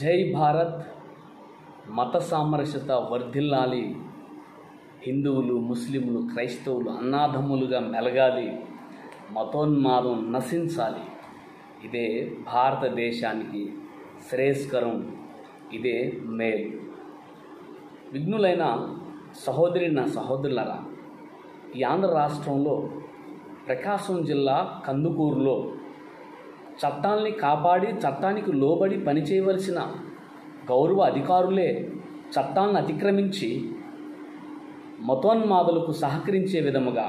జై భారత్ మత సామరస్యత వర్ధిల్లాలి హిందువులు ముస్లింలు క్రైస్తవులు అన్నాధములుగా మెలగాలి మతోన్మాదం నశించాలి ఇదే భారతదేశానికి శ్రేయస్కరం ఇదే మేలు విఘ్నులైన సహోదరి నా సహోదరులరా ఈ ఆంధ్ర రాష్ట్రంలో ప్రకాశం జిల్లా కందుకూరులో చట్టాల్ని కాపాడి చట్టానికి లోబడి పనిచేయవలసిన గౌరవ అధికారులే చట్టాలను అతిక్రమించి మతోన్మాదులకు సహకరించే విధముగా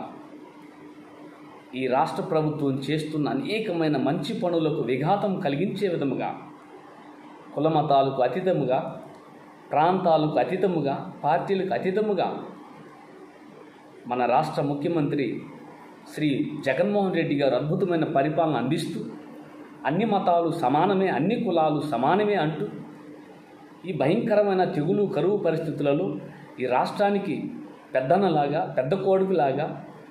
ఈ రాష్ట్ర ప్రభుత్వం చేస్తున్న అనేకమైన మంచి పనులకు విఘాతం కలిగించే విధముగా కులమతాలకు అతీతముగా ప్రాంతాలకు అతీతముగా పార్టీలకు అతీతముగా మన రాష్ట్ర ముఖ్యమంత్రి శ్రీ జగన్మోహన్ రెడ్డి గారు అద్భుతమైన పరిపాలన అందిస్తూ అన్ని మతాలు సమానమే అన్ని కులాలు సమానమే అంటూ ఈ భయంకరమైన తెగులు కరువు పరిస్థితులలో ఈ రాష్ట్రానికి పెద్దన్నలాగా పెద్ద కొడుకులాగా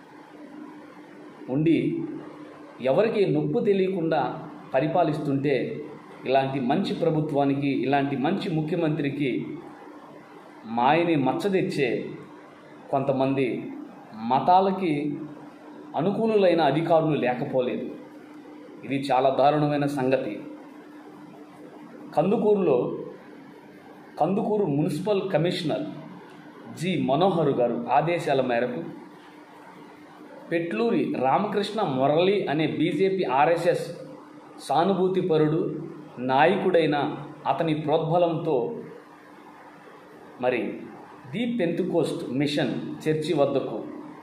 ఉండి ఎవరికి నొప్పు తెలియకుండా పరిపాలిస్తుంటే ఇలాంటి మంచి ప్రభుత్వానికి ఇలాంటి మంచి ముఖ్యమంత్రికి మాయని మచ్చ తెచ్చే కొంతమంది మతాలకి అనుకూలులైన అధికారులు లేకపోలేదు ఇది చాలా దారుణమైన సంగతి కందుకూరులో Kandukur municipal commissioner G Manohar గారు ఆదేశాల మేరకు పెట్లూరి రామకృష్ణ మురళి అనే బీజేపీ ఆర్ఎస్ఎస్ సానుభూతిపరుడు నాయకుడైన అతని ప్రోద్బలంతో మరి ది పెంతుకోస్ట్ మిషన్ చర్చి వద్దకు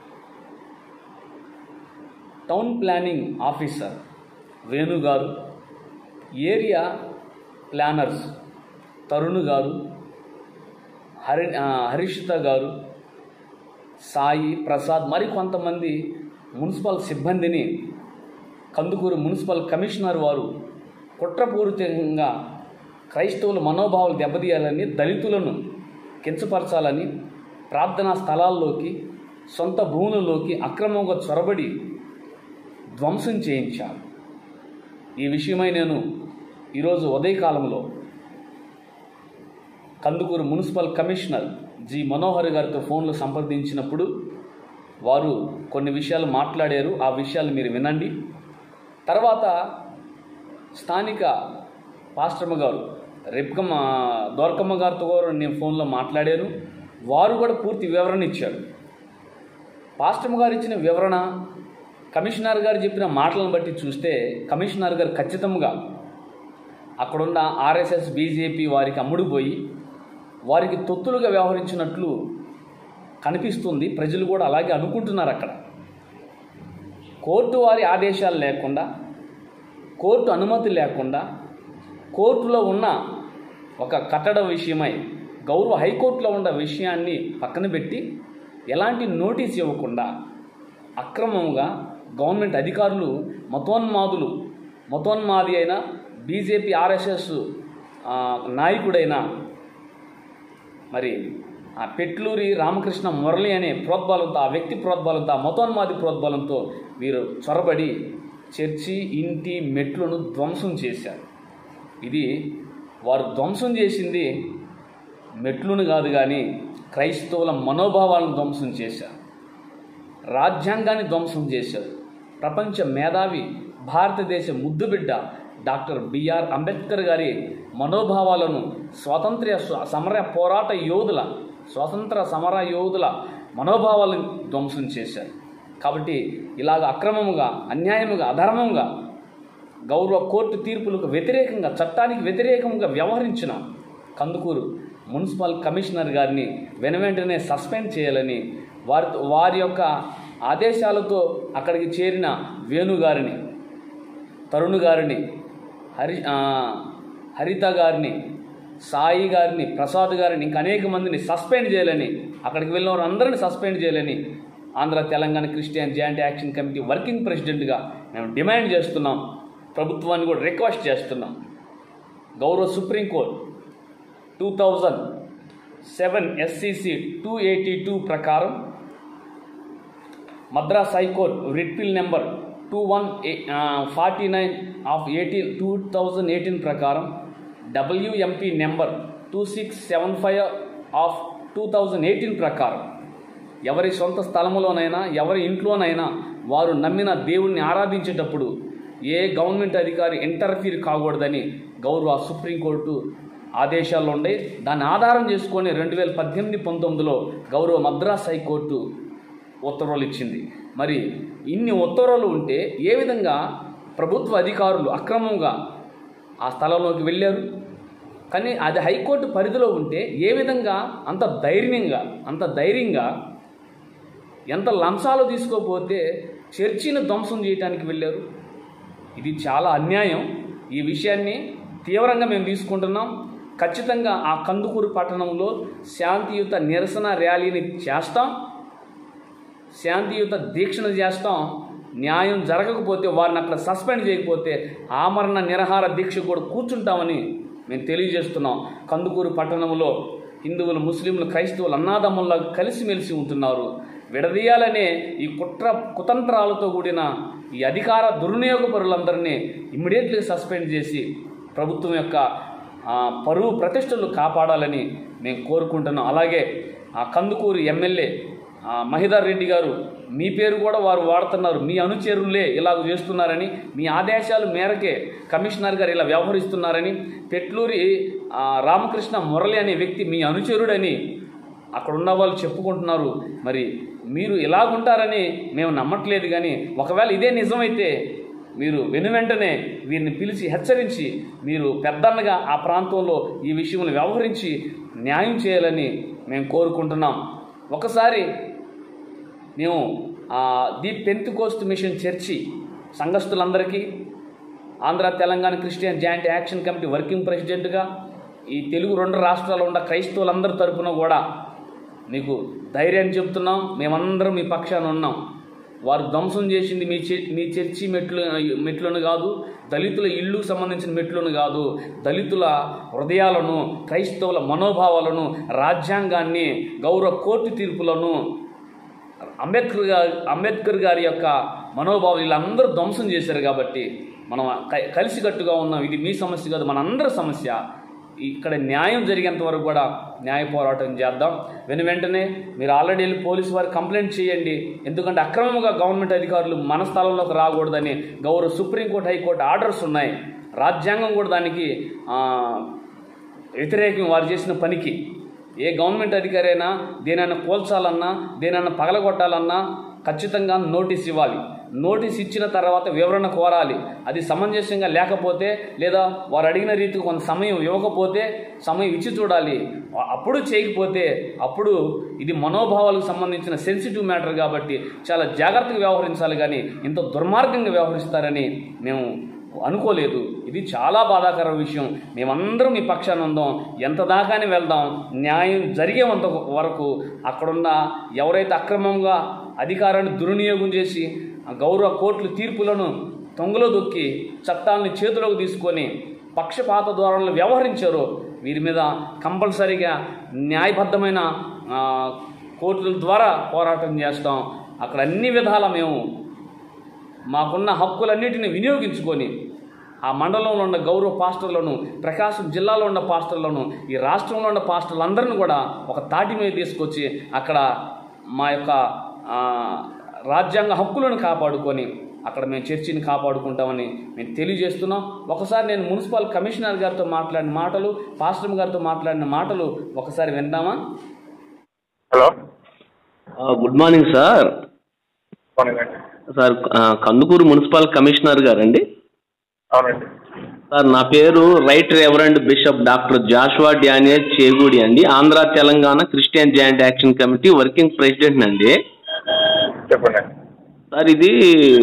టౌన్ ప్లానింగ్ ఆఫీసర్ వేణు గారు ఏరియా ప్లానర్స్ తరుణ్ గారు హరి ఆ, హరిషిత గారు సాయి ప్రసాద్ మరి కొంతమంది మున్సిపల్ సిబ్బందిని కందుకూరు మున్సిపల్ కమిషనర్ వారు కుట్రపూరితంగా క్రైస్తవుల మనోభావాలు దెబ్బతీయాలని దళితులను కించపరచాలని ప్రార్థనా స్థలాల్లోకి సొంత భూములలోకి అక్రమంగా చొరబడి ధ్వంసం చేయించారు ఈ విషయమై నేను ఈరోజు ఉదయకాలంలో Kandukur municipal commissioner G Manohar గారితో ఫోన్లో సంప్రదించినప్పుడు వారు కొన్ని విషయాలు మాట్లాడారు ఆ విషయాలు మీరు వినండి తర్వాత స్థానిక పాస్టర్మ గారు రెప్కమ్మ దోర్కమ్మ గారితో కూడా నేను ఫోన్లో మాట్లాడాను వారు కూడా పూర్తి వివరణ ఇచ్చారు పాస్టర్మ గారు ఇచ్చిన వివరణ కమిషనర్ గారు చెప్పిన మాటలను బట్టి చూస్తే కమిషనర్ గారు ఖచ్చితంగా అక్కడున్న ఆర్ఎస్ఎస్ బీజేపీ వారికి అమ్ముడుపోయి వారికి తొత్తులుగా వ్యవహరించినట్లు కనిపిస్తుంది ప్రజలు కూడా అలాగే అనుకుంటున్నారు అక్కడ కోర్టు వారి ఆదేశాలు లేకుండా కోర్టు అనుమతి లేకుండా కోర్టులో ఉన్న ఒక కట్టడ విషయమై గౌరవ హైకోర్టులో ఉన్న విషయాన్ని పక్కన పెట్టి ఎలాంటి నోటీస్ ఇవ్వకుండా అక్రమంగా గవర్నమెంట్ అధికారులు మతోన్మాదులు మతోన్మాది అయిన బీజేపీ ఆర్ఎస్ఎస్ ఆ, నాయకుడైన మరి ఆ పెట్లూరి రామకృష్ణ మురళి అనే ప్రోద్బలంతో ఆ వ్యక్తి ప్రోద్బలంతో ఆ మతోన్మాది ప్రోద్బలంతో వీరు చొరబడి చర్చి ఇంటి మెట్లను ధ్వంసం చేశారు ఇది వారు ధ్వంసం చేసింది మెట్లను కాదు కానీ క్రైస్తవుల మనోభావాలను ధ్వంసం చేశారు రాజ్యాంగాన్ని ధ్వంసం చేశారు ప్రపంచ మేధావి భారతదేశ ముద్దుబిడ్డ డాక్టర్ బిఆర్ అంబేద్కర్ గారి మనోభావాలను స్వాతంత్ర్య స్వ- సమర పోరాట యోధుల స్వాతంత్ర సమర యోధుల మనోభావాలను ధ్వంసం చేశారు కాబట్టి ఇలాగ అక్రమముగా అన్యాయముగా అధర్మంగా గౌరవ కోర్టు తీర్పులకు వ్యతిరేకంగా చట్టానికి వ్యతిరేకంగా వ్యవహరించిన కందుకూరు మున్సిపల్ కమిషనర్ గారిని వెనువెంటనే సస్పెండ్ చేయాలని వారి వారి యొక్క ఆదేశాలతో అక్కడికి చేరిన వేణు గారిని తరుణ్ గారిని హరి ఆ, హరిత గారిని సాయి గారిని ప్రసాద్ గారిని ఇంకా అనేక మందిని సస్పెండ్ చేయాలని అక్కడికి వెళ్ళిన వారు అందరిని సస్పెండ్ చేయాలని Andhra Telangana Christian joint action committee working ప్రెసిడెంట్గా మేము డిమాండ్ చేస్తున్నాం ప్రభుత్వాన్ని కూడా రిక్వెస్ట్ చేస్తున్నాం గౌరవ supreme court two thousand seven SCC two eighty two ప్రకారం Madras high court writ PIL number two one forty nine of eighteen two thousand eighteen ప్రకారం WMP number two six seven five of two thousand eighteen ప్రకారం ఎవరి సొంత స్థలములోనైనా ఎవరి ఇంట్లోనైనా వారు నమ్మిన దేవుణ్ణి ఆరాధించేటప్పుడు ఏ government అధికారి ఇంటర్ఫీర్ కాకూడదని గౌరవ సుప్రీంకోర్టు ఆదేశాలు ఉండే దాన్ని ఆధారం చేసుకొని రెండు వేల పద్దెనిమిది పంతొమ్మిదిలో గౌరవ మద్రాస్ హైకోర్టు ఉత్తర్వులు ఇచ్చింది మరి ఇన్ని ఉత్తర్వులు ఉంటే ఏ విధంగా ప్రభుత్వ అధికారులు అక్రమంగా ఆ స్థలంలోకి వెళ్ళారు కానీ అది హైకోర్టు పరిధిలో ఉంటే ఏ విధంగా అంత ధైర్యంగా అంత ధైర్యంగా ఎంత లంచాలు తీసుకోపోతే చర్చిని ధ్వంసం చేయడానికి వెళ్ళారు ఇది చాలా అన్యాయం ఈ విషయాన్ని తీవ్రంగా మేము తీసుకుంటున్నాం ఖచ్చితంగా ఆ కందుకూరు పట్టణంలో శాంతియుత నిరసన ర్యాలీని చేస్తాం శాంతియుత దీక్షను చేస్తాం న్యాయం జరగకపోతే వారిని అక్కడ సస్పెండ్ చేయకపోతే ఆమరణ నిరహార దీక్ష కూడా కూర్చుంటామని మేము తెలియజేస్తున్నాం కందుకూరు పట్టణంలో హిందువులు ముస్లింలు క్రైస్తవులు అన్నాదమ్ముల్లా కలిసిమెలిసి ఉంటున్నారు విడదీయాలనే ఈ కుట్ర కుతంత్రాలతో కూడిన ఈ అధికార దుర్వినియోగపరులందరినీ ఇమ్మీడియట్లీ సస్పెండ్ చేసి ప్రభుత్వం యొక్క ఆ, పరువు ప్రతిష్టలు కాపాడాలని మేము కోరుకుంటున్నాం అలాగే ఆ కందుకూరు ఎమ్మెల్యే ఆ, మహిదర్ రెడ్డి గారు మీ పేరు కూడా వారు వాడుతున్నారు మీ అనుచరులే ఇలాగ చేస్తున్నారని మీ ఆదేశాల మేరకే కమిషనర్ గారు ఇలా వ్యవహరిస్తున్నారని పెట్లూరి ఆ, రామకృష్ణ మురళి అనే వ్యక్తి మీ అనుచరుడని అక్కడ ఉన్న వాళ్ళు చెప్పుకుంటున్నారు మరి మీరు ఇలాగుంటారని మేము నమ్మట్లేదు కానీ ఒకవేళ ఇదే నిజమైతే మీరు వెను వెంటనే వీరిని పిలిచి హెచ్చరించి మీరు పెద్దన్నగా ఆ ప్రాంతంలో ఈ విషయంలో వ్యవహరించి న్యాయం చేయాలని మేము కోరుకుంటున్నాం ఒకసారి మేము ఆ, the Pentecost mission church సంఘస్థులందరికీ Andhra Telangana Christian joint action committee working ప్రెసిడెంట్గా ఈ తెలుగు రెండు రాష్ట్రాల్లో ఉన్న క్రైస్తవులందరి తరపున కూడా నీకు ధైర్యాన్ని చెప్తున్నాం మేమందరం మీ పక్షాన ఉన్నాం వారు ధ్వంసం చేసింది మీ చే మీ చర్చి మెట్లు మెట్లను కాదు దళితుల ఇళ్ళు సంబంధించిన మెట్లను కాదు దళితుల హృదయాలను క్రైస్తవుల మనోభావాలను రాజ్యాంగాన్ని గౌరవ కోర్టు తీర్పులను అంబేద్కర్ గారి అంబేద్కర్ గారి యొక్క మనోభావం వీళ్ళందరూ ధ్వంసం చేశారు కాబట్టి మనం క- కలిసికట్టుగా ఉన్నాం ఇది మీ సమస్య కాదు మనందరి సమస్య ఇక్కడ న్యాయం జరిగేంత వరకు కూడా న్యాయ పోరాటం చేద్దాం వెను వెంటనే మీరు ఆల్రెడీ వెళ్ళి పోలీసు వారికి కంప్లైంట్ చేయండి ఎందుకంటే అక్రమంగా గవర్నమెంట్ అధికారులు మన స్థలంలోకి రాకూడదని గౌరవ సుప్రీంకోర్టు హైకోర్టు ఆర్డర్స్ ఉన్నాయి రాజ్యాంగం కూడా దానికి ఆ, వ్యతిరేకం వారు చేసిన పనికి ఏ గవర్నమెంట్ అధికారి అయినా దేనైనా కోల్చాలన్నా దేనైనా పగలగొట్టాలన్నా ఖచ్చితంగా నోటీస్ ఇవ్వాలి నోటీస్ ఇచ్చిన తర్వాత వివరణ కోరాలి అది సమంజసంగా లేకపోతే లేదా వారు అడిగిన రీతికి కొంత సమయం ఇవ్వకపోతే సమయం ఇచ్చి చూడాలి అ- అప్పుడు చేయకపోతే అప్పుడు ఇది మనోభావాలకు సంబంధించిన సెన్సిటివ్ మ్యాటర్ కాబట్టి చాలా జాగ్రత్తగా వ్యవహరించాలి కానీ ఇంత దుర్మార్గంగా వ్యవహరిస్తారని మేము అనుకోలేదు ఇది చాలా బాధాకర విషయం మేమందరం మీ పక్షాన ఉందాం ఎంత దాకానే వెళ్దాం న్యాయం జరిగేంత వరకు అక్కడున్న ఎవరైతే అక్రమంగా అధికారాన్ని దుర్వినియోగం చేసి ఆ గౌరవ కోర్టుల తీర్పులను తొంగలో దొక్కి చట్టాలను చేతిలోకి తీసుకొని పక్షపాత ధోరణులు వ్యవహరించారో వీరి మీద కంపల్సరీగా న్యాయబద్ధమైన ఆ, కోర్టుల ద్వారా పోరాటం చేస్తాం అక్కడ అన్ని విధాల మేము మాకున్న హక్కులన్నిటిని వినియోగించుకొని ఆ మండలంలో ఉన్న గౌరవ పాస్టర్లను ప్రకాశం జిల్లాలో ఉన్న పాస్టర్లను ఈ రాష్ట్రంలో ఉన్న పాస్టర్లందరిని కూడా ఒక తాటి మీద తీసుకొచ్చి అక్కడ మా యొక్క ఆ, రాజ్యాంగ హక్కులను కాపాడుకొని అక్కడ మేము చర్చిని కాపాడుకుంటామని మేము తెలియజేస్తున్నాం ఒకసారి నేను మున్సిపల్ కమిషనర్ గారితో మాట్లాడిన మాటలు పాస్టర్ గారితో మాట్లాడిన మాటలు ఒకసారి విందామా హలో గుడ్ మార్నింగ్ సార్ అవునండి సార్ ఆ, కందుకూరు మున్సిపల్ కమిషనర్ గారండి అవునండి సార్ నా పేరు right reverend bishop doctor Joshua Daniel Chegudi అండి Andhra Telangana Christian joint action committee working president అండి చెప్పండి సార్ ఇది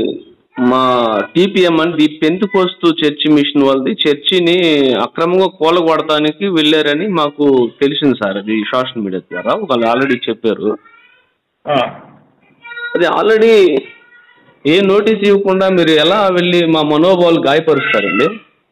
మా టీపీఎం అని the Pentecost church mission వాళ్ళది చర్చిని అక్రమంగా కూలగొడటానికి వెళ్ళారని మాకు తెలిసింది సార్ అది సోషల్ మీడియా ద్వారా వాళ్ళు ఆల్రెడీ చెప్పారు ఆ, అది ఆల్రెడీ ఏ నోటీస్ ఇవ్వకుండా మీరు ఎలా వెళ్ళి మా మనోభావాలు గాయపరుస్తారండి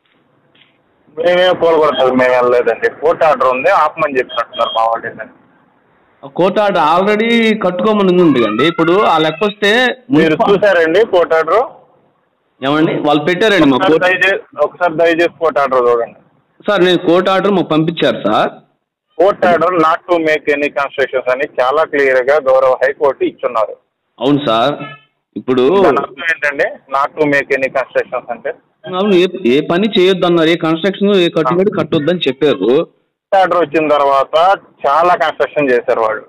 మేమే కోలుకొడతారు మేము వెళ్ళలేదండి కోర్టు ఆర్డర్ ఉంది ఆపమని చెప్పినట్టున్నారు మా వాళ్ళు ఏంటంటే కోర్టు ఆర్డర్ ఆల్రెడీ కట్టుకోమని ఉంది అండి ఇప్పుడు ఆ లెక్క వస్తే మీరు మున్సిపల్- చూసారండి కోర్టు ఆర్డర్ ఏమండి వాళ్ళు పెట్టారండి మా ఒకసారి కోర్టు దయచేసి ఒకసారి దయచేసి కోర్టు ఆర్డర్ చూడండి సార్ నేను కోర్టు ఆర్డర్ మాకు పంపించారు sir court order not to make any constructions అని చాలా క్లియర్ గా గౌరవ హైకోర్టు ఇచ్చున్నారు అవును సార్ ఇప్పుడు దాని అర్థం ఏంటండి not to make any constructions అంటే అవును ఏ ఏ పని చేయొద్దు అన్నారు ఏ కన్స్ట్రక్షన్ ఏ కట్టుబడి కట్టొద్దని చెప్పారు ఆర్డర్ వచ్చిన తర్వాత చాలా కన్స్ట్రక్షన్ చేశారు వాళ్ళు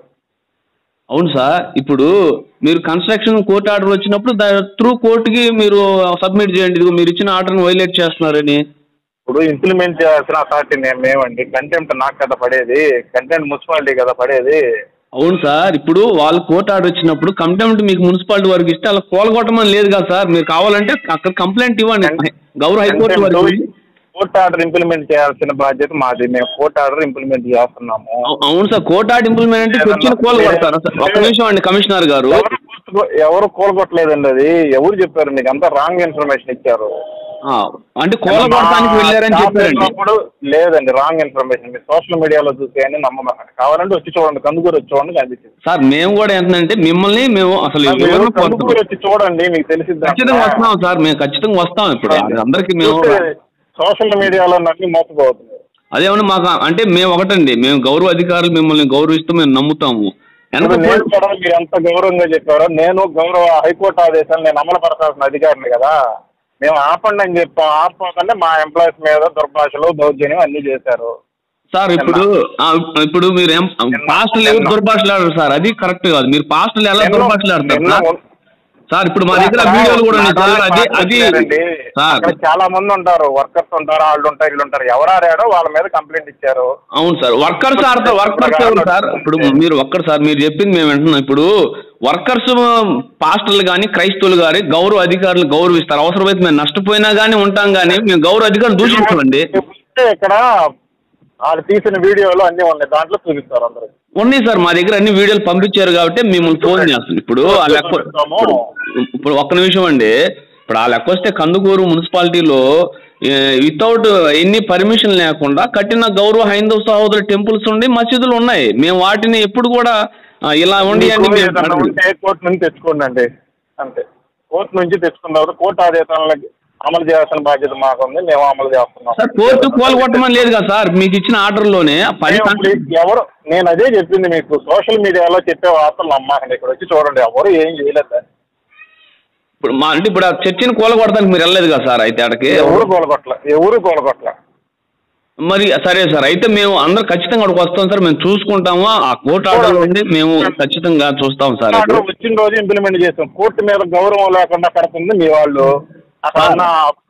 అవును సార్ ఇప్పుడు మీరు కన్స్ట్రక్షన్ కోర్టు ఆర్డర్ వచ్చినప్పుడు త్రూ కోర్టుకి మీరు సబ్మిట్ చేయండి ఇదిగో మీరు ఇచ్చిన ఆర్డర్ని వైలేట్ చేస్తున్నారని ఇప్పుడు ఇంప్లిమెంట్ చేయాల్సిన అథారిటీ నేను మేమండి కంటెంప్ట్ నాకు కదా పడేది కంటెంట్ మున్సిపాలిటీ కదా పడేది అవును సార్ ఇప్పుడు వాళ్ళు కోర్టు ఆర్డర్ వచ్చినప్పుడు కంప్లైంట్ మీకు మున్సిపాలిటీ వారికి ఇస్తే అలా కూలగొట్టమని లేదు కదా సార్ మీరు కావాలంటే అక్కడ కంప్లైంట్ ఇవ్వండి గౌరవ హైకోర్టు వారికి కోర్ట్ ఆర్డర్ ఇంప్లిమెంట్ చేయాల్సిన బాధ్యత మాది మేము కోర్ట్ ఆర్డర్ ఇంప్లిమెంట్ చేస్తున్నాము అవు- అవును సార్ కోర్టు ఆర్డర్ ఇంప్లిమెంట్ అంటే చర్చిని కూలగొడతారా సార్ ఒక్క నిమిషం అండి కమిషనర్ గారు ఎవరు కూర్చుకో- ఎవరు కోలుకోవట్లేదండి అది ఎవరు చెప్పారు మీకు అంతా రాంగ్ ఇన్ఫర్మేషన్ ఇచ్చారు ఆ, అంటే కూలగొడటానికి వెళ్ళారని చెప్పారండి అప్పుడు లేదండి రాంగ్ ఇన్ఫర్మేషన్ మీరు సోషల్ మీడియాలో చూసేయని నమ్మకండి కావాలంటే వచ్చి చూడండి కందుకూరు వచ్చి చూడండి కనిపించింది సార్ మేము కూడా ఏంటంటే మిమ్మల్ని మేము అసలు మీరు ఎవరిని కందుకూరు కోరుతున్నాం వచ్చి చూడండి మీకు తెలిసిద్ది ఖచ్చితంగా వస్తున్నాం సార్ మేము ఖచ్చితంగా వస్తాం ఇప్పుడు అది అందరికీ మేము సోషల్ మీడియాలో అన్ని మోసపోతుంది అదేమన్నా మాకు అంటే మేము ఒకటండి మేము గౌరవ అధికారులు మిమ్మల్ని గౌరవిస్తూ మేము నమ్ముతాము వెనక ఇప్పుడు నేను కూడా మీరు ఎంత గౌరవంగా చెప్పారో నేను గౌరవ హైకోర్టు ఆదేశాలు నేను అమలు పరచాల్సిన అధికారిని కదా మేము ఆపండి అని చెప్పాం ఆపకుండా మా ఎంప్లాయీస్ మీద దుర్భాషలు దౌర్జన్యం అన్ని చేశారు సార్ ఇప్పుడు ఆ, ఇప్పుడు మీరు ఏం పాస్టర్లు ఎవరు దుర్భాషలాడారు సార్ అది కరెక్ట్ కాదు మీరు పాస్టర్లు ఎలా నిన్న- దుర్భాషలాడతారు నిన్న సార్? ఉన్- సార్ ఇప్పుడు మా దగ్గర వీడియోలు కూడా ఉన్నాయి సార్ అది అది మాట్లాడారండి. సార్ అక్కడ చాలా మంది ఉంటారు వర్కర్స్ ఉంటారు వాళ్ళు ఉంటారు వీళ్ళు ఉంటారు ఎవరు ఆడాడో వాళ్ళ మీద కంప్లైంట్ ఇచ్చారు అవును సార్ వర్కర్స్ ఆడతారు వర్కర్స్ ఎవరు సార్ ఇప్పుడు మీరు ఒక్కరు సార్ మీరు చెప్పింది మేము వింటున్నాం ఇప్పుడు వర్కర్స్ పాస్టర్లు కానీ క్రైస్తవులు కానీ గౌరవ అధికారులు గౌరవిస్తారు అవసరమైతే మేము నష్టపోయినా కానీ ఉంటాం కానీ మేము గౌరవ అధికారులు దూషించమండి చూస్తే ఇక్కడ వాళ్ళు తీసిన వీడియోలు అన్ని ఉన్నాయి దాంట్లో చూపిస్తారు అందరూ ఉన్నాయి సార్ మా దగ్గర అన్ని వీడియోలు పంపించారు కాబట్టి మిమ్మల్ని ఫోన్ చేస్తాం ఇప్పుడు ఆ లెక్క ఇప్పుడు ఇప్పుడు ఒక్క నిమిషం అండి ఇప్పుడు ఆ లెక్క వస్తే కందుకూరు మున్సిపాలిటీలో వితౌట్ ఎన్ని పర్మిషన్ లేకుండా కట్టిన గౌరవ హైందవ సహోదరు టెంపుల్స్ ఉండి మసీదులు ఉన్నాయి మేము వాటిని ఎప్పుడు కూడా ఆ, ఇలా ఉండి అని మీకు మేము ఏదైనా అడగలేదు. ఉంటే కోర్టు నుంచి తెచ్చుకోండి అండి అంతే కోర్టు నుంచి తెచ్చుకున్న తర్వాత కోర్టు ఆదేశాలను అమలు చేయాల్సిన బాధ్యత మాకు ఉంది మేము అమలు చేస్తున్నాం సార్ కోర్టు కోలుగొట్టమని లేదు కదా సార్ మీకు ఇచ్చిన ఆర్డర్లోనే పది మేము సంవత్సరాలు ఇప్పుడు ఎవరు నేను అదే చెప్పింది మీకు సోషల్ మీడియాలో చెప్పే వార్తలు నమ్మాకండి ఇక్కడ వచ్చి చూడండి ఎవరు ఏం చేయలేదు దాన్ని. ఇప్పుడు మా అంటే ఇప్పుడు ఆ చర్చిని కూలగొడతానికి మీరు వెళ్ళలేదు కదా సార్ అయితే అక్కడికి ఎవరు కోలగొట్ల ఎవరు కోలగొట్ల మరి సరే సార్ అయితే మేము అందరు ఖచ్చితంగా అక్కడికి వస్తాం సార్ మేము చూసుకుంటాము ఆ కోర్టు ఆర్డర్ ఉంది మేము ఖచ్చితంగా చూస్తాం సార్ అది. ఆర్డర్ వచ్చిన రోజు ఇంప్లిమెంట్ చేస్తాం కోర్టు మీద గౌరవం లేకుండా కడుతుంది మీ వాళ్ళు అక్కడ ఉన్న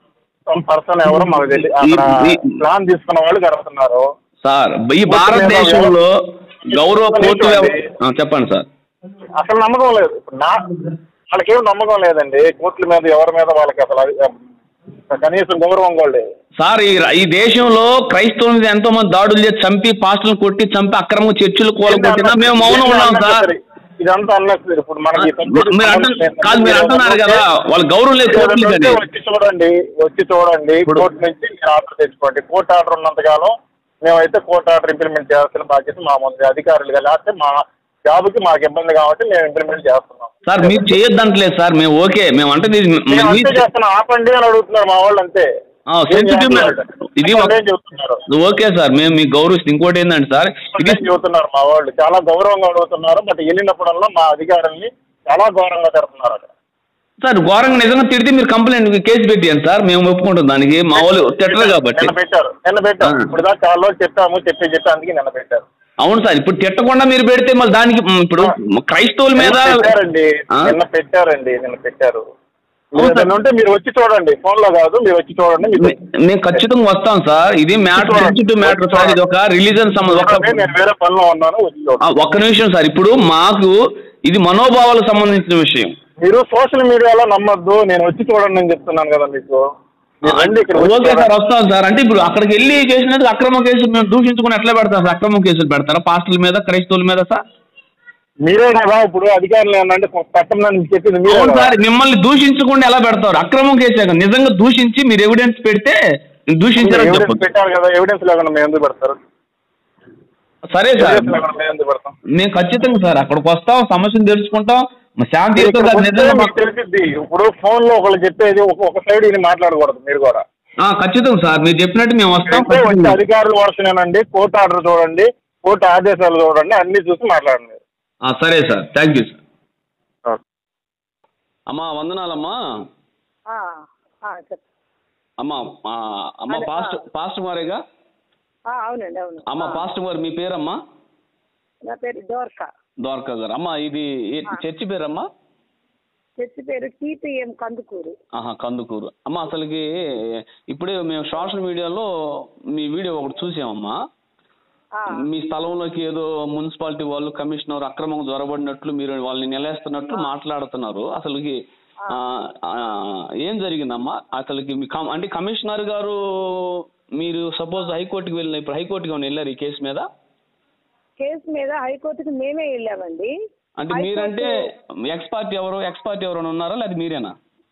పర్సన్ ఎవరు మాకు తెలియదు అక్కడ ఈ- ప్లాన్ తీసుకున్న వాళ్ళు కడుతున్నారు సార్ ఈ భారతదేశంలో గౌరవ కోర్టు వ్యవ- ఆ, చెప్పండి సార్ అసలు నమ్మకం లేదు ఇప్పుడు నా వాళ్ళకేం నమ్మకం లేదండి కోర్టుల మీద ఎవరి మీద వాళ్ళకి అసలు అది, ఆ, కనీసం గౌరవం కూడా లేదు సార్ ఈ ఈ దేశంలో క్రైస్తవుల మీద ఎంతో మంది దాడులు చేసి చంపి పాస్టర్లు కొట్టి చంపి అక్రమంగా చర్చిలు కూలగొట్టినా మేము మౌనం ఉన్నాం సార్ ఇదంతా అన్నది ఇప్పుడు మనకి మ- మీరు అంటు కాదు మీరు అంటున్నారు కదా వాళ్ళ గౌరవం లేదు కోర్టులు ఏదైనా కానీ ఉంటే వచ్చి చూడండి వచ్చి చూడండి ఇప్పుడు- కోర్టు నుంచి మీరు ఆర్డర్ తెచ్చుకోండి కోర్టు ఆర్డర్ ఉన్నంతకాలం మేమైతే కోర్టు ఆర్డర్ ఇంప్లిమెంట్ చేయాల్సిన బాధ్యత మా ముందు అధికారులుగా లేకపోతే మా జాబ్కి మాకు ఇబ్బంది కాబట్టి మేము ఇంప్లిమెంట్ చేస్తున్నాం సార్ మీరు చేయొద్దంటలేదు సార్ మేము ఓకే మేము అంటే ఇది మేము మీ- అంతే చేస్తున్నాం ఆపండి అని అడుగుతున్నారు మా వాళ్ళు అంతే ఆ, sensitive matter. ఇది ఒక- అదే చెబుతున్నారు ఓకే సార్ మేము మీకు గౌరవిస్తాం ఇంకోటి ఏంటంటే సార్ ఇది అదే చెబుతున్నారు మా వాళ్ళు చాలా గౌరవంగా అడుగుతున్నారు బట్ వెళ్ళినప్పుడల్లా మా అధికారుల్ని చాలా గౌరవంగా తిడుతున్నారు అక్కడ సార్ ఘోరంగా నిజంగా తిడితే మీరు కంప్లైంట్ కేసు పెట్టాను సార్ మేము ఒప్పుకుంటాం దానికి మా వాళ్ళు తిట్టరు కాబట్టి నిన్న పెట్టారు నిన్న పెట్టారు ఆ. ఇప్పుడు దాకా చాలా రోజులు చెప్పాము చెప్పి చెప్పి అందుకే నిన్న పెట్టారు అవును సార్ ఇప్పుడు తిట్టకుండా మీరు పెడితే మళ్ళీ దానికి మ్, ఇప్పుడు క్రైస్తవుల మీద నిన్న పెట్టారండి ఆ? నిన్న పెట్టారండి నిన్న పెట్టారు అవును సార్. ఏదైనా ఉంటే మీరు వచ్చి చూడండి ఫోన్ లో కాదు మీరు వచ్చి చూడండి మీకు మే- మేము ఖచ్చితంగా వస్తాం సార్ ఇది మ్యాటర్ సెన్సిటివ్ మ్యాటర్ సార్ ఇది ఒక రిలీజన్ సంబంధం ఒక చూడండి, నేను వేరే పనిలో ఉన్నాను వచ్చి చూడండి ఆ, ఒక్క నిమిషం సార్ ఇప్పుడు మాకు ఇది మనోభావాలకు సంబంధించిన విషయం మీరు సోషల్ మీడియాలో నమ్మొద్దు నేను వచ్చి చూడండి అని చెప్తున్నాను కదా మీకు మీరు రండి ఇక్కడ వచ్చి ఓకే సార్ చూడండి. వస్తాం సార్ అంటే ఇప్పుడు అక్కడికి వెళ్ళి చేసినది అక్రమ కేసులు మేము దూషించుకుని ఎట్లా పెడతాం సార్ అక్రమ కేసులు పెడతారా పాస్టర్ల మీద క్రైస్తవుల మీద సార్ మీరే కదా ఇప్పుడు అధికారులు ఏంటంటే పెట్టమని చెప్పింది మీరే అవును కదా. సార్ మిమ్మల్ని దూషించకుండా ఎలా పెడతారు అక్రమం కేసే కదా. నిజంగా దూషించి మీరు ఎవిడెన్స్ పెడితే దూషించారని ఎవిడెన్స్ చెప్పొచ్చు పెట్టారు కదా ఎవిడెన్స్ లేకుండా మేము ఎందుకు పెడతారు సరే సార్ ఎవిడెన్స్ లేకుండా మేము ఎందుకు పెడతాం మేము ఖచ్చితంగా సార్ అక్కడికి వస్తాం సమస్యను తెలుసుకుంటాం మా శాంతి మీరు యుతంగా ఇక్కడికి వస్తే నిజంగా మీకు తెలిసిద్ది ఇప్పుడు ఫోన్ లో ఒకళ్ళు చెప్పేది ఒక ఒక సైడ్ ఇది మాట్లాడకూడదు మీరు కూడా ఆ, ఖచ్చితంగా సార్ మీరు చెప్పినట్టు మేము వస్తాం అయితే వచ్చే అధికారుల వర్షనేనండి కోర్టు ఆర్డర్ చూడండి కోర్టు ఆదేశాలు చూడండి అన్ని చూసి మాట్లాడండి ఆ, సరే sir thank you sir okay. అమ్మా వందనాలమ్మా ఆ, ఆ, చెప్పు అమ్మా ఆ, అమ్మ అదే, పాస్ట్ ఆ. పాస్ట్ గారేగా ఆ, అవునండి అవును అమ్మ ఆ, పాస్ట్ గారు మీ పేరమ్మా నా పేరు డోర్కా ద్వారకా గారు అమ్మ ఇది ఏ- ఆ. చర్చి పేరమ్మా చర్చి పేరు టీపీఎం కందుకూరు ఆహా కందుకూరు అమ్మ అసలుకి ఇప్పుడే మేము సోషల్ మీడియాలో మీ వీడియో ఒకటి చూసామమ్మా ఆ, మీ స్థలంలోకి ఏదో మున్సిపాలిటీ వాళ్ళు కమిషనర్ అక్రమంగా జొరబడినట్లు మీరు వాళ్ళని నిలేస్తున్నట్లు మాట్లాడుతున్నారు అసలుకి ఆ, ఆ, ఏం జరిగిందమ్మా అసలుకి మీ కమ్- అంటే కమిషనర్ గారు మీరు సపోజ్ హైకోర్టుకి వెళ్ళిన ఇప్పుడు హైకోర్టుకి ఏమైనా వెళ్ళారు ఈ కేసు మీద కేసు మీద హైకోర్టుకి మేమే వెళ్ళామండి అంటే హైకోర్టు- మీరంటే ఎక్స్ పార్టీ ఎవరు ఎక్స్ పార్టీ ఎవరైనా ఉన్నారా లేదా మీరేనా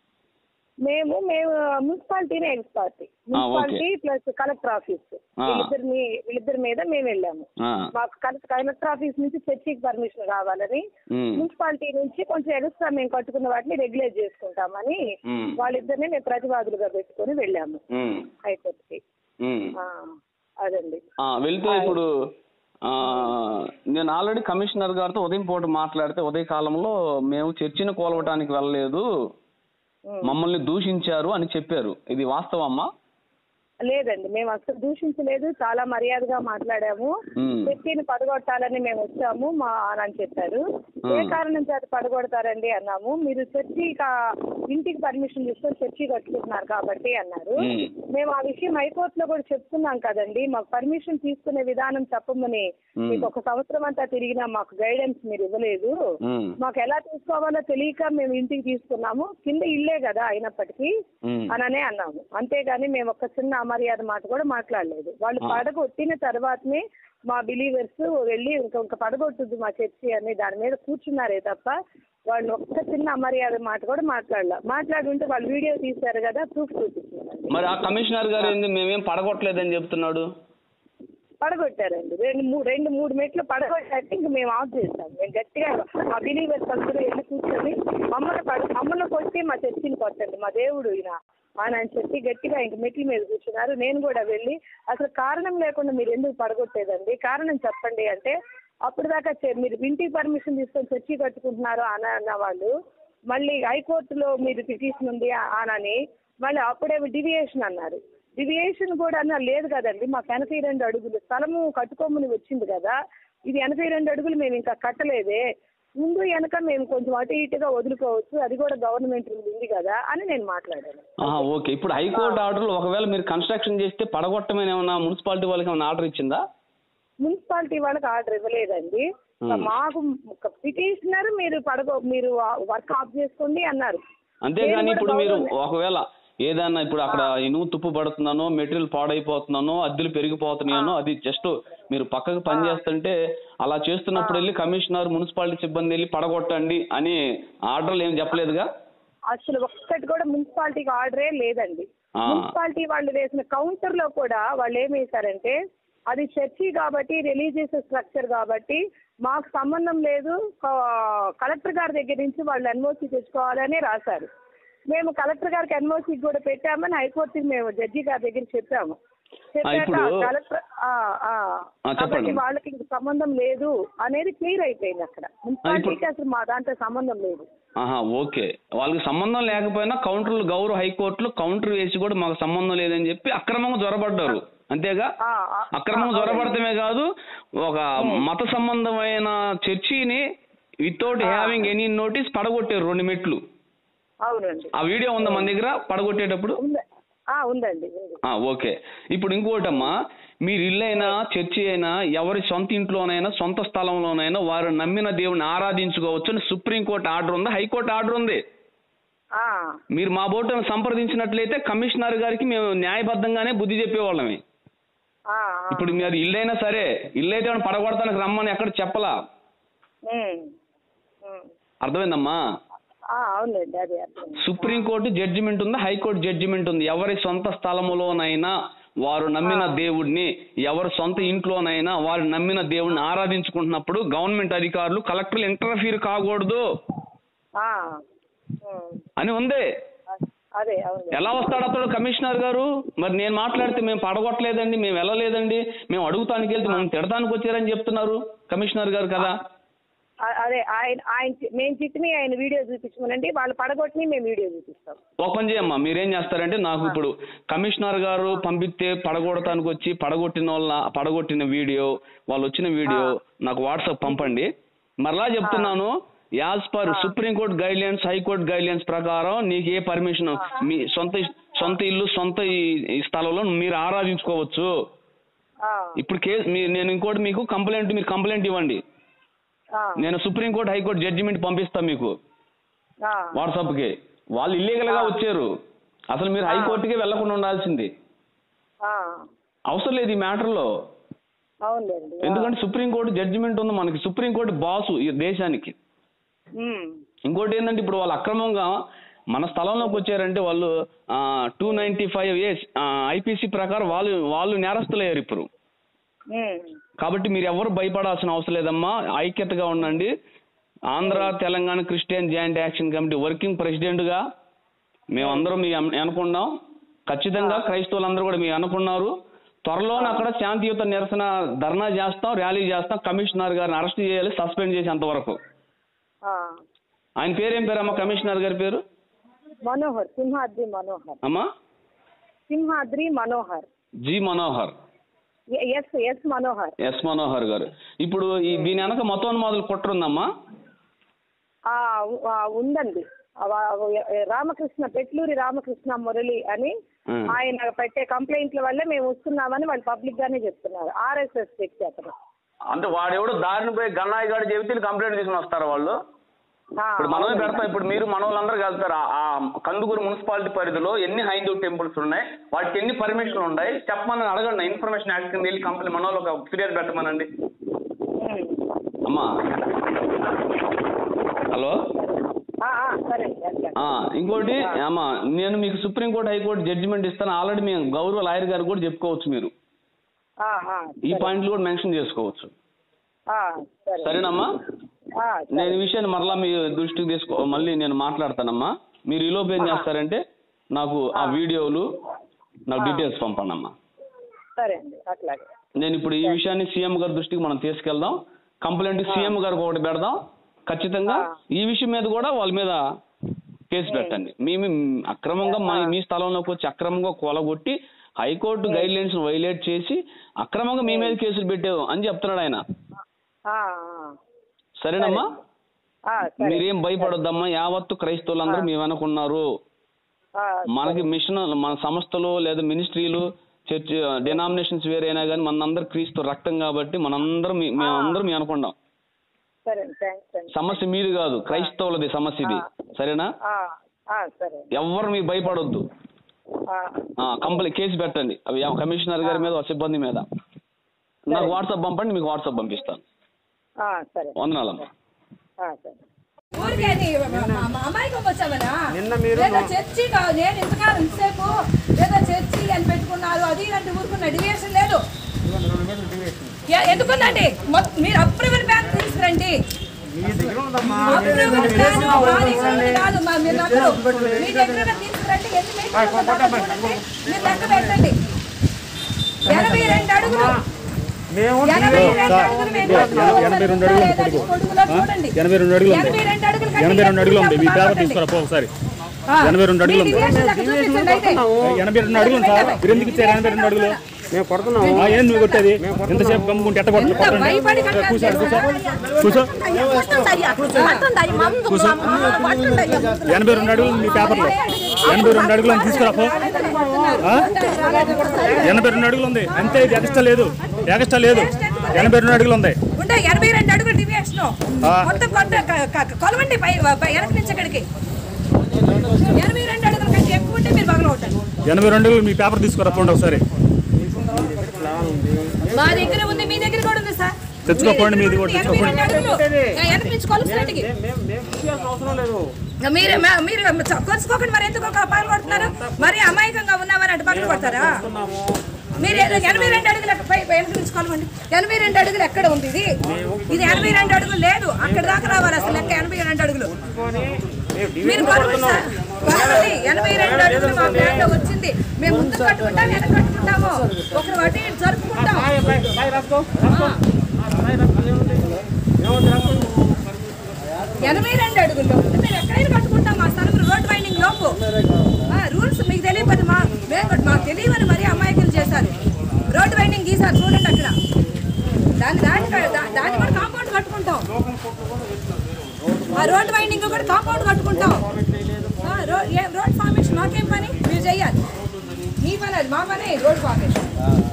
మేము మేము మున్సిపాలిటీనే ex party municipality plus collector office ఆ. వీళ్ళిద్దరిని వీళ్ళిద్దరి మీద మేము వెళ్ళాము ఆ, మాకు కలెక్టర్ కలెక్టర్ ఆఫీస్ నుంచి చర్చికి పర్మిషన్ కావాలని ఉమ్, మున్సిపాలిటీ నుంచి కొంచెం ఎక్స్ట్రా మేము కట్టుకున్న వాటిని రెగ్యులేట్ చేసుకుంటామని ఉమ్, వాళ్ళిద్దరిని మేము ప్రతివాదులుగా పెట్టుకొని వెళ్ళాము ఉమ్, హైకోర్టుకి ఉమ్. ఆ, అదండి ఆ, వెళ్తే ఇప్పుడు ఆ, నేను ఆల్రెడీ కమిషనర్ గారితో ఉదయం పూట మాట్లాడితే ఉదయ కాలంలో మేము చర్చిని కోలవటానికి వెళ్ళలేదు ఉమ్. మమ్మల్ని దూషించారు అని చెప్పారు ఇది వాస్తవమ్మా లేదండి మేము అసలు దూషించలేదు చాలా మర్యాదగా మాట్లాడాము ఉమ్, చర్చిని పడగొట్టాలని మేము వచ్చాము మా అని చెప్పారు ఏ Hmm. కారణం చేత పడగొడతారండి అన్నాము మీరు చర్చి కా- ఇంటికి పర్మిషన్ తీసుకొని చర్చి కట్టుకుంటున్నారు కాబట్టి అన్నారు ఉమ్, మేము ఆ విషయం హైకోర్టులో కూడా చెప్తున్నాం కదండి మాకు పర్మిషన్ తీసుకునే విధానం చెప్పమని Hmm. మీకు ఒక సంవత్సరం అంతా తిరిగినా మాకు గైడెన్స్ మీరు ఇవ్వలేదు ఉమ్, మాకు ఎలా తీసుకోవాలో తెలియక మేము ఇంటికి తీసుకున్నాము కింద ఇల్లే కదా అయినప్పటికీ ఉమ్, అననే అన్నాము అంతేగాని మేము ఒక చిన్న అమర్యాద మాట కూడా మాట్లాడలేదు వాళ్ళు ఆ. పడగొట్టిన తర్వాతనే మా బిలీవర్స్ వెళ్ళి ఇంకా ఇంకా పడగొట్టుద్దు మా చర్చి అని దాని మీద కూర్చున్నారే తప్ప వాళ్ళు ఒక్క చిన్న అమర్యాద మాట కూడా మాట్లాడలే మాట్లాడి ఉంటే వాళ్ళు వీడియో తీశారు కదా ప్రూఫ్ చూపిస్తున్నారు మరి ఆ కమిషనర్ గారు ఏంది మేమేం పడగొట్టలేదని చెప్తున్నాడు పడగొట్టారండి రెండు మూడు రెండు మూడు మెట్లు పడగొట్టాక ఇంక మేము ఆఫ్ చేస్తాం మేము గట్టిగా మా బిలీవర్స్ అందరూ వెళ్ళి కూర్చొని మమ్మల్ని పడ మమ్మల్ని కొట్టి మా చర్చిని కొట్టండి మా దేవుడు ఈయన ఆయన అని చెప్పి గట్టిగా ఇంక మెట్ల మీద కూర్చున్నారు నేను కూడా వెళ్ళి అసలు కారణం లేకుండా మీరు ఎందుకు పడగొట్టేదండి కారణం చెప్పండి అంటే అప్పుడు దాకా చె- మీరు ఇంటికి పర్మిషన్ తీసుకొని చర్చి కట్టుకుంటున్నారు అని అన్న వాళ్ళు మళ్ళీ హైకోర్టులో మీరు పిటిషన్ ఉంది అనని మళ్ళీ అప్పుడే డివియేషన్ అన్నారు డివియేషన్ కూడా అన్న లేదు కదండి మాకు ఎనభై రెండు అడుగులు స్థలము కట్టుకోమని వచ్చింది కదా ఇది ఎనభై రెండు అడుగులు మేము ఇంకా కట్టలేదే ముందు వెనక మేము కొంచెం అటు ఇటుగా వదులుకోవచ్చు అది కూడా గవర్నమెంట్ రూల్ ఉంది కదా అని నేను మాట్లాడాను ఆహా, ఓకే ఇప్పుడు హైకోర్టు ఆర్డర్లు ఒకవేళ మీరు కన్స్ట్రక్షన్ చేస్తే పడగొట్టమని ఏమన్నా మున్సిపాలిటీ వాళ్ళకి ఏమైనా ఆర్డర్ ఇచ్చిందా మున్సిపాలిటీ వాళ్ళకి ఆర్డర్ ఇవ్వలేదండి Hmm. మాకు పిటిషనర్ మీరు పడగో మీరు వర్క్ ఆఫ్ చేసుకోండి అన్నారు అంతేగాని నేను ఇప్పుడు కూడా మీరు గౌరవం- ఒకవేళ ఏదైనా ఇప్పుడు అక్కడ ఇనుము తుప్పు పడుతున్నానో మెటీరియల్ పాడైపోతున్నానో అద్దెలు పెరిగిపోతున్నాయనో అది జస్ట్ మీరు పక్కకు పని చేస్తుంటే అలా చేస్తున్నప్పుడు వెళ్ళి కమిషనర్ మున్సిపాలిటీ సిబ్బంది వెళ్ళి పడగొట్టండి అని ఆర్డర్లు ఏం చెప్పలేదుగా అసలు ఒక్కటి కూడా మున్సిపాలిటీకి ఆర్డరే లేదండి ఆ. మున్సిపాలిటీ వాళ్ళు వేసిన కౌంటర్ లో కూడా వాళ్ళు ఏం వేశారంటే అది చర్చి కాబట్టి రిలీజియస్ స్ట్రక్చర్ కాబట్టి మాకు సంబంధం లేదు క- కలెక్టర్ గారి దగ్గర నుంచి వాళ్ళు ఎన్ఓసి తెచ్చుకోవాలని రాశారు మేము కలెక్టర్ గారికి ఎన్ఓసి కూడా పెట్టామని హైకోర్టుకి మేము జడ్జి గారి దగ్గర చెప్పాము చెప్పాక ఇప్పుడు- కలెక్టర్ ఆ, ఆ. ఆ, చెప్పండి. కాబట్టి వాళ్ళకి ఇంక సంబంధం లేదు అనేది క్లియర్ అయిపోయింది అక్కడ మున్సిపాలిటీకి అసలు మా దాంట్లో సంబంధం లేదు ఆహా ఓకే వాళ్ళకి సంబంధం లేకపోయినా కౌంటర్లు గౌరవ హైకోర్టులు కౌంటర్ వేసి కూడా మాకు సంబంధం లేదని చెప్పి అక్రమంగా జ్వరబడ్డారు అంతేగా ఆ, ఆ, అక్రమంగా ఆ, జ్వరపడటమే కాదు ఒక మత సంబంధమైన చర్చిని వితౌట్ హ్యావింగ్ ఎనీ నోటీస్ పడగొట్టారు రెండు మెట్లు అవునండి ఆ వీడియో ఉందా మన దగ్గర పడగొట్టేటప్పుడు ఉంది ఆ, ఉందండి ఉంది ఆ, ఓకే ఇప్పుడు ఇంకోటమ్మా మీరు ఇల్లు అయినా చర్చి అయినా ఎవరి సొంత ఇంట్లోనైనా సొంత స్థలంలోనైనా వారు నమ్మిన దేవుని ఆరాధించుకోవచ్చు అని సుప్రీంకోర్టు ఆర్డర్ ఉంది హైకోర్టు ఆర్డర్ ఉంది ఆ, మీరు మా బోర్డును సంప్రదించినట్లయితే కమిషనర్ గారికి మేము న్యాయబద్ధంగానే బుద్ధి చెప్పేవాళ్ళమే ఆ, ఆ. ఇప్పుడు మీరు ఇల్లు అయినా సరే ఇల్లు అయితే ఏమైనా పడగొడతానికి రమ్మని ఎక్కడ చెప్పలా ఉమ్, ఉమ్. అర్థమైందమ్మా ఆ, అవునండి అది అర్థం సుప్రీంకోర్టు జడ్జిమెంట్ ఉంది హైకోర్టు జడ్జిమెంట్ ఉంది ఎవరి సొంత స్థలములోనైనా వారు నమ్మిన దేవుడిని ఎవరి సొంత ఇంట్లోనైనా వారు నమ్మిన దేవుడిని ఆరాధించుకుంటున్నప్పుడు గవర్నమెంట్ అధికారులు కలెక్టర్లు ఇంటర్ఫీర్ కాకూడదు ఆ, ఉమ్. అని ఉంది అదే అవును ఎలా వస్తాడు అతడు కమిషనర్ గారు మరి నేను మాట్లాడితే మేము పడగొట్టలేదండి మేము వెళ్ళలేదండి మేము అడుగుతానికి వెళ్తే మనం తిడతానికి వచ్చారని చెప్తున్నారు కమిషనర్ గారు కదా అ- అదే ఆయన ఆయన చి- మేము చిట్టిని ఆయన వీడియో చూపించమనండి వాళ్ళు పడగొట్టిని మేము వీడియో చూపిస్తాం ఒక పని చేయమ్మా మీరేం చేస్తారంటే నాకు ఇప్పుడు కమిషనర్ గారు పంపిస్తే పడగొడటానికి వచ్చి పడగొట్టిన వాళ్ళ పడగొట్టిన వీడియో వాళ్ళు వచ్చిన వీడియో నాకు వాట్సాప్ పంపండి మరలా చెప్తున్నాను as per supreme court guidelines high court guidelines ప్రకారం నీకు ఏ పర్మిషన్ మీ సొంత సొంత ఇల్లు సొంత ఈ- ఈ స్థలంలో మీరు ఆరాధించుకోవచ్చు ఆ, ఇప్పుడు కేసు మీ- నేను ఇంకోటి మీకు కంప్లైంట్ మీరు కంప్లైంట్ ఇవ్వండి ఆ, నేను సుప్రీంకోర్టు హైకోర్టు జడ్జిమెంట్ పంపిస్తాను మీకు ఆ, వాట్సాప్కి వాళ్ళు ఇల్లీగల్ గా వచ్చారు అసలు మీరు హైకోర్టుకి వెళ్లకుండా ఉండాల్సింది ఆ, అవసరం లేదు ఈ మ్యాటర్లో అవునులేండి ఎందుకంటే సుప్రీంకోర్టు జడ్జిమెంట్ ఉంది మనకి సుప్రీంకోర్టు బాసు ఈ దేశానికి ఉమ్, ఇంకోటి ఏంటంటే ఇప్పుడు వాళ్ళు అక్రమంగా మన స్థలంలోకి వచ్చారంటే వాళ్ళు two ninety five A IPC ప్రకారం వాళ్ళు వాళ్ళు నేరస్తులయ్యారు ఇప్పుడు ఉమ్, కాబట్టి మీరు ఎవరు భయపడాల్సిన అవసరం లేదమ్మా ఐక్యతగా ఉండండి Andhra Telangana Christian joint action committee working ప్రెసిడెంట్గా మేమందరం మీ అన్- అనుకున్నాం ఖచ్చితంగా క్రైస్తవులందరూ కూడా మీ అనుకున్నారు త్వరలోనే అక్కడ శాంతియుత నిరసన ధర్నా చేస్తాం ర్యాలీ చేస్తాం కమిషనర్ గారిని అరెస్ట్ చేయాలి సస్పెండ్ చేసేంత వరకు ఆ. ఆయన పేరు ఏం పేరు అమ్మా కమిషనర్ గారి పేరు మనోహర్ సింహాద్రి మనోహర్ అమ్మా సింహాద్రి మనోహర్ జి మనోహర్ ఎ- S S Manohar S Manohar గారు ఇప్పుడు ఈ దీని వెనక మతోన్మాదులు కుట్రుందమ్మా ఆ, ఉ- ఆ, ఉందండి ఆ, వా- ఎ- రామకృష్ణ పెట్లూరి రామకృష్ణ మురళి అని ఉమ్. ఆయన పెట్టే కంప్లైంట్ల వల్ల మేము వస్తున్నామని వాళ్ళు పబ్లిక్ గానే చెప్తున్నారు ఆర్ఎస్ఎస్ వ్యక్తి అతను అంటే వాడెవడు దారిని పోయి గన్నాయి గారు చెబితే కంప్లైంట్ తీసుకుని వస్తారు వాళ్ళు ఆ, ఇప్పుడు మనమే అవునండి. పెడతాం ఇప్పుడు మీరు మన వాళ్ళందరూ వెళ్తారు ఆ- ఆ కందుకూరు మున్సిపాలిటీ పరిధిలో ఎన్ని హైందూ టెంపుల్స్ ఉన్నాయి వాటికి ఎన్ని పర్మిషన్లు ఉన్నాయి చెప్పమని అడగండి ఇన్ఫర్మేషన్ యాక్ట్ కింద వెళ్ళి కంపెనీ మన వాళ్ళు ఒక ఫిర్యాదు పెట్టమనండి ఉమ్. అమ్మా హలో ఆ, ఆ, సరే అట్లా ఆ, ఇంకోటి అమ్మా నేను మీకు సుప్రీంకోర్టు హైకోర్టు జడ్జిమెంట్ ఇస్తాను ఆల్రెడీ మేము గౌరవ లాయర్ గారు కూడా చెప్పుకోవచ్చు మీరు ఆ, ఆ, ఈ సరే. పాయింట్లు కూడా మెన్షన్ చేసుకోవచ్చు ఆ, సరే సరేనమ్మా ఆ, నేను సరే. ఈ విషయాన్ని మరలా మీ దృష్టికి తీసుకో మళ్ళీ నేను మాట్లాడతానమ్మా మీరు ఈలోపు ఏం చేస్తారంటే నాకు ఆ వీడియోలు నాకు డీటెయిల్స్ పంపండి అమ్మా సరే అండి అట్లాగే నేను ఇప్పుడు ఈ విషయాన్ని సీఎం గారి దృష్టికి మనం తీసుకెళ్దాం కంప్లైంట్ సీఎం గారికి ఒకటి పెడదాం ఖచ్చితంగా ఈ విషయం మీద కూడా వాళ్ళ మీద కేసు పెట్టండి మేము అక్రమంగా మా మీ స్థలంలోకి వచ్చి అక్రమంగా కొలగొట్టి హైకోర్టు గైడ్ లైన్స్ వైలేట్ చేసి అక్రమంగా మీ మీద కేసులు పెట్టావు అని చెప్తున్నాడు ఆయన ఆ, సరేనమ్మా ఆ, ఆ, సరే. మీరేం భయపడొద్దమ్మా యావత్తు క్రైస్తవులందరూ మీ వెనకున్నారు ఆ, మనకి మిషన్ మన సంస్థలు లేదా మినిస్ట్రీలు చర్చ్ డినామినేషన్స్ వేరైనా కానీ మనందరూ క్రీస్తు రక్తం కాబట్టి మనందరం మీ- మేమందరం మీ అనుకున్నాం సరే థ్యాంక్స్ అండి సమస్య మీది కాదు క్రైస్తవులది సమస్య ఇది సరేనా ఆ, ఆ, సరే ఎవ్వరు మీరు భయపడొద్దు ఆ, కంప్లైంట్ కేసు పెట్టండి అవి ఎవ- కమిషనర్ గారి మీద ఆ సిబ్బంది మీద నాకు వాట్సాప్ పంపండి మీకు వాట్సాప్ పంపిస్తాను ఆ, సరే వందనాలమ్మా ఆ, సరే ఊరికే నీ మా- మా అమ్మాయికి వచ్చావనా లేదా చర్చి కా- నేను ఇంతకాలం ఇంతసేపు లేదా చర్చి అని పెట్టుకున్నారు అది అంటే ఊరుకున్న డివియేషన్ లేదు ఎ- ఎందుకుందండి మొ- మీరు అప్రూవల్ బ్యాంక్ తీసుకురండి అప్రూవల్ ప్లాన్ మా దగ్గర ఉంది కాదు మా- మీరు నమ్మరు. మీ దగ్గర తీసుకురండి ఎన్ని మీటర్లు ఉందో చూడండి. మీరు లెక్క పెట్టండి ఎనభై రెండు అడుగులు ఎనభై రెండు అడుగులు మేము కట్టుకోవాలి. ఎనభై రెండు అడుగులు లేదా పొడుగులో చూడండి ఎనభై రెండు అడుగులు ఉంది. ఎనభై రెండు అడుగులు కంటే ఎనభై రెండు అడుగులు ఉంది మీ ఎక్కువ పేపర్ మాట్లాడండి. తీసుకురా పో ఒకసారి ఆ. ఎనభై రెండు అడుగులు మీ ఉంది. డివియేషన్ లెక్క చూపించండి అయితే. ఎనభై రెండు అడుగులు ఉంది సార్ మీరు ఎందుకు ఇచ్చారు ఎనభై రెండు అడుగులు ఆ, ఏం నువ్వు కొట్టేది ఎంతసేపు గమ్ముకుంటే ఎట్ట కొట్టు ఇంత భయపడి కట్టాలి. కూర్చో కూర్చో కూర్చో ఎనభై రెండు అడుగులు ఉంది మీ పేపర్లో ఎనభై రెండు అడుగులు ఉంది తీసుకురా పో ఆ? ఎనభై రెండు అడుగులు ఉంది అంతే ఇది ఎక్స్ట్రా లేదు ఎక్స్ట్రా లేదు ఎనభై రెండు అడుగులు ఉంది ఉంటే ఎనభై రెండు అడుగులు డివియేషన్ ఆ. మొత్తం కొత్త క- క- కొలవండి పై పై- వెనక నుంచి అక్కడికి ఎనభై రెండు అడుగుల కంటే ఎక్కువ ఉంటే మీరు పగల ఉంటారు ఎనభై రెండు అడుగులు మీ పేపర్ తీసుకురా పోండి ఒకసారి మా దగ్గర ఉంది మీ దగ్గర కూడా ఉంది సార్ తెచ్చుకోపోండి, మీది కూడా ఎనభై రెండు అడుగులు వెనక నుంచి కొలుసినట్టుకి మీరు మ- మీరు చ- కొలుసుకోకండి మరి ఎందుకు ఒక పగల కొడుతున్నారు మరి అమాయకంగా ఉన్నామని అటు పగల కొడతారా మీరు ఏదో ఎనభై రెండు అడుగులు ఎక్క- పై వెనక నుంచి కొలవండి ఎనభై రెండు అడుగులు ఎక్కడ ఉంది ఇది ఇది ఎనభై రెండు అడుగులు లేదు అక్కడ దాకా రావాలి అసలు లెక్క ఎనభై రెండు అడుగులు మీరు కొలవండి సార్ పర్వాలేదు, ఎనభై రెండు అడుగులు మా ప్లాన్ లో వచ్చింది మేము ముందు కట్టుకుంటాం వెనక కట్టుకుంటాము ఒకరు వాటి జరుపుకుంటాం ఎనభై రెండు అడుగుల్లో మేము ఎక్కడైనా కట్టుకుంటాం మా స్థలం రోడ్ వైండింగ్ లోపు ఆ, రూల్స్ మీకు తెలియదు మా మేము కూడా- మాకు తెలియని మరి అమాయకులు చేశారు రోడ్ వైండింగ్ గీసారు చూడండి అక్కడ దాన్ని దాన్ని దా- దాన్ని కూడా కాంపౌండ్ కట్టుకుంటాం ఆ రోడ్ వైండింగ్ కూడా కాంపౌండ్ కట్టుకుంటాం ఆ, రో- ఏ- రోడ్ ఫార్మేషన్ మాకేం పని మీరు చెయ్యాలి మీ పని అది మా పని రోడ్ ఫార్మేషన్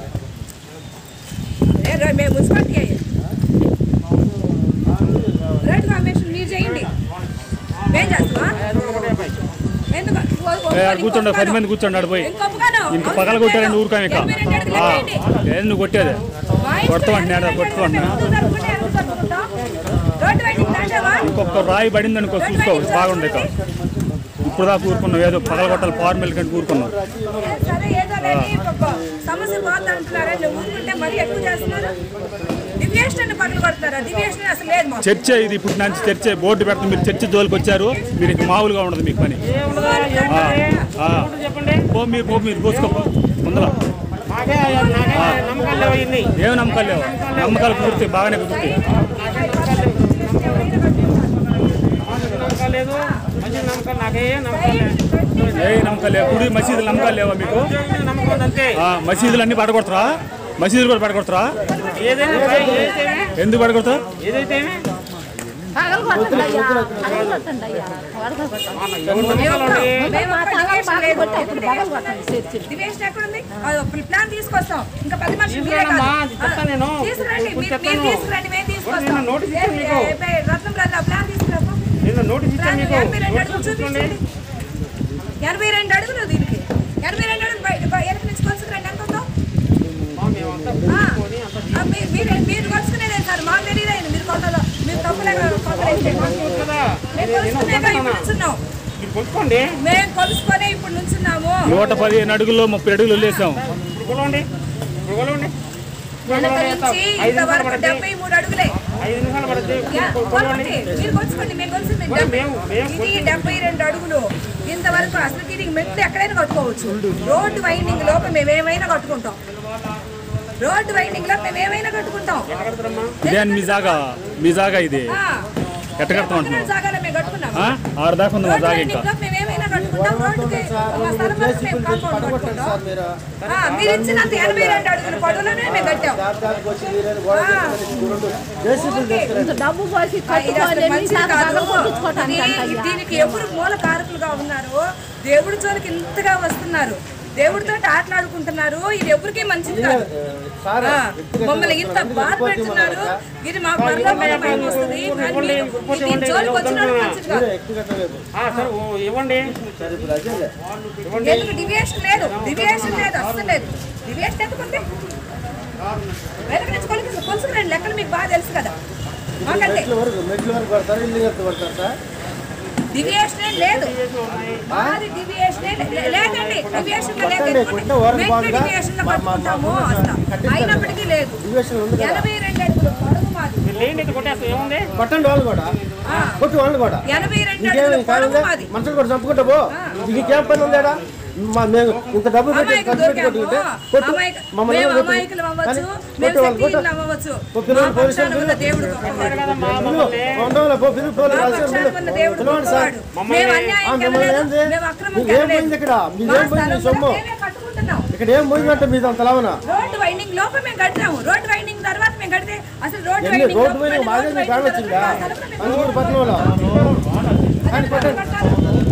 ఏ రో- మేము మున్సిపాలిటీ అయ్యాం రోడ్ ఫార్మేషన్ మీరు చేయండి మేం చేస్తామా ఎందుకు ఓ- ఓ- ఏ, ఆడ కూర్చోండి పది మంది కూర్చోండి ఆడ పోయి ఇంకొకగాను. ఇంక పగల కొట్టారండి ఊరుకాం ఇక ఎనభై రెండు అడుగులు ఆ, ఎక్కండి. ఏం నువ్వు కొట్టేది మా ఇష్టం కొడతాం అంటున్నాడు, ఎనభై రెండు కొడతాం అడుగులు అంటున్నాడు. ఎందుకు జరుపుకుంటే ఎందుకు జరుపుకుంటాం? రోడ్డు వైండింగ్ దాటావా? ఇంకొక రాయి పడింది అనుకో చూసుకో బాగుండే ఇక ఇప్పుడు దాకా ఊరుకున్నావు ఏదో పగల కొట్టాలి ఫార్మల్ కంటే ఊరుకున్నావు ఏ సరే ఏదో లేని ఒక సమస్య పోతా అంటున్నారా నువ్వు ఊరుకుంటే మరీ ఎక్కువ చేస్తున్నారు దివ్యేషన్ పగలు కొడుతున్నారా దివ్యేషన్ అసలు లేదు మాకు చర్చ ఇది ఇప్పుడు నుంచి చర్చ బోర్డు పెడతాం మీరు చర్చ జోలికి వచ్చారు మీరు ఇంక మామూలుగా ఉండదు మీకు పని ఆ, ఆ. పో మీరు పో మీరు పోసుకో పో. ముందర నాకే నాకే నమ్మకాలు లేవు ఇన్ని ఏం నమ్మకాలు లేవు నమ్మకాలు పూర్తి బాగానే కుదురుతాయి నమ్మకాలు లేదు మంచి నమ్మకాలు నాకే నమ్మకాలు లేదు ఏ నమ్మకాలు లేవు గుడి మసీదులు నమ్మకాలు లేవా మీకు ఉద్యోగం నమ్మకం ఉంది అంతే ఆ, మసీదులు అన్ని పడగొడతారా మసీదులు కూడా పడగొడతారా ఏదైనా పై- ఏదైతే ఎందుకు పడగొడతారు ఏదైతే మేము అక్కడ దివ్యేషన్ లేదు. దివ్యేషన్ ఎక్కడుంది? అది ఒక ప్లాన్ తీసుకొస్తాం ఇంకా పది మనుషులు మీరే తీసుకురానమ్మా, కాదు. అది చెప్తాను నేను. ఆ, తీసుకురండి ఇప్పుడు మీరు- మీరు చెప్తాను. తీసుకురండి మేము నేను తీసుకొస్తాం నోటీస్ ఇచ్చాను మీకు. ఏ- ఏ- రత్నం రాజు ఆ ప్లాన్ తీసుకురాపో నేను నోటీస్ ఇచ్చాను ప్లాన్ మీకు ఎనభై రెండు అడుగులు నోటీస్ తీసుకోండి చూపించండి ఎనభై రెండు అడుగులు దీనికి ఎనభై రెండు అడుగులు బయట బయ- వెనక నుంచి కొలుసుకురండి ఎంత ఉందో మా మేమంతా ఆ, కూర్చొని అంతా ఆ, మీ- మీరు మీరు కొలుసుకునేదే సార్ మాకు తెలియదు మీరు కొలతలో మీరు తప్పులేక కొలతలేస్తే కదా మేము కొలుసుకునేగా ఇప్పుడు నుంచున్నాం మీరు కొలుసుకోండి మేము కొలుసుకొనే ఇప్పుడు నుంచున్నాము నూట పదిహేను అడుగుల్లో ముప్పై అడుగులు వదిలేసాం ఇప్పుడు కొలవండి ఇప్పుడు కొలవండి వెనక నుంచి ఐదు నిమిషాలు ఇంతవరకు పడుతుంది డెబ్బై మూడు అడుగులే ఐదు నిమిషాలు పడుతుంది యా, కొలవండి కొలవండి. మీరు కొలుసుకోండి మేము కొలుసుకుంది మరి మేము- మేము ఇది డెబ్బై రెండు అడుగులు ఇంతవరకు అసలు దీనికి మెట్లు ఎక్కడైనా కట్టుకోవచ్చు రోడ్డు వైండింగ్ లోపు మేము ఏమైనా కట్టుకుంటాం రోడ్డు వైండింగ్ లో మేము ఏమైనా కట్టుకుంటాం ఇదే మీ జాగా మీ జాగా ఇది ఆ. ఎట్ట కడతాం అంటున్నావు? జాగాలో మేము కట్టుకున్నాం ఆ? ఆడ దాకా ఉంది మా రోడ్డు జాగా వైండింగ్ ఇంకా లో మేము ఏమైనా కట్టుకుంటాం రోడ్డుకి మా స్థలం వరకు మేము కాంపౌండ్ కట్టుకుంటాం ఆ, మీరు ఇచ్చినంత ఎనభై రెండు అడుగుల పొడవులోనే మేము కట్టాం డబ్బు పోసి ఆ, ఇది అసలు మంచిది కాదు. ఇది- దీనికి ఎవరు మూల కారకులుగా ఉన్నారు దేవుడి జోలికి ఇంతగా వస్తున్నారు దేవుడితో ఆటలాడుకుంటున్నారు ఇది ఎవరికి మంచిది కాదు ఆ, మమ్మల్ని ఇంత బాధ పెడుతున్నారు ఇది మా పరలోకంలో భయం వస్తుంది కానీ మీరు దీని జోలికి వచ్చిన వాళ్ళకి మంచిది కాదు ఆ, సరే ఓ, ఇవ్వండి ఎందుకు డివియేషన్ లేదు డివియేషన్ లేదు అస్సలు లేదు డివియేషన్ ఎందుకుంది వెనక నుంచి కొలికి కొలుసుకురండి లెక్కలు మీకు బాగా తెలుసు కదా మాకంటే డివియేషనే లేదు మాది డివియేషనే లే- లేదండి డివియేషన్ లో లేదు మెట్ల డివియేషన్ లో కట్టుకుంటాము అసలు అయినప్పటికీ లేదు ఎనభై రెండు అడుగులు పొడవు మాది మీరు లేండి ఇది కొట్టేస్తాం ఏముంది కొట్టండి వాళ్ళు కూడా ఆ, కొట్టు వాళ్ళు కూడా ఎనభై రెండు ఇంకేమి అడుగులు పొడవు కాదు మాది మనుషులు కూడా చంపుకుంటా పో ఇంకేం పని ఉందాడా మా మేము ఇంత డబ్బు పెట్టి అమాయకులు ఖర్చు పెట్టి దొరికాము. కొట్టుకుంటే కొట్టు అమాయక- మమ్మల్ని మేము కొట్టు. అమాయకులు అవ్వచ్చు కానీ మేము కొట్టు వాళ్ళు కొట్టు శక్తిహీనులు అవ్వచ్చు ఓ పిల్లలు మా పోలీసులు పక్షాన ఉన్న దేవుడు గొప్పవాడు. కదమ్మా పిలువు. మమ్మల్ని ఉండవులే, పో, పిలువు, పోలే, మా రాసి పక్షాన పిలువు. ఉన్న దేవుడు పిలవండి సార్. గొప్పవాడు. మమ్మల్ని- మేము అన్యాయం ఆ, మిమ్మల్ని కెళ్ళలేదు. ఏంది? మేము అక్రమం మీకు ఏం కెళ్ళలేదు. పోయింది ఇక్కడ? మీకు మా ఏం పోయింది స్థలంలో సొమ్ము? మేమే కట్టుకుంటున్నాం. ఇక్కడ ఏం పోయిందంటే మీద అంత లావన రోడ్డు వైండింగ్ లోపల మేము కట్టాము రోడ్డు వైండింగ్ తర్వాత మేము కడితే అసలు రోడ్డు ఎన్ని వైండింగ్ రోడ్డు లోపల మీద మళ్ళీ బాగా రోడ్డు మీకు వైండింగ్ వచ్చిందా తర్వాత మా స్థలంలో మేము అందుకూరు పట్టణంలో అదే కట్టాలి.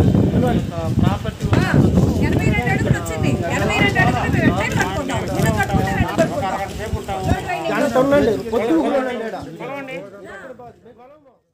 ఆ, ఎనభై రెండు అడుగులు వచ్చింది ఎనభై రెండు అడుగులు మేము ఎట్లయినా కట్టుకుంటాం మీరు కట్టుకుంటే వెంట కట్టుకుంటాం రోడ్డు వైండింగ్ గంట ఉండండి పొద్దు ఉండండి ఈడ. కొలవండి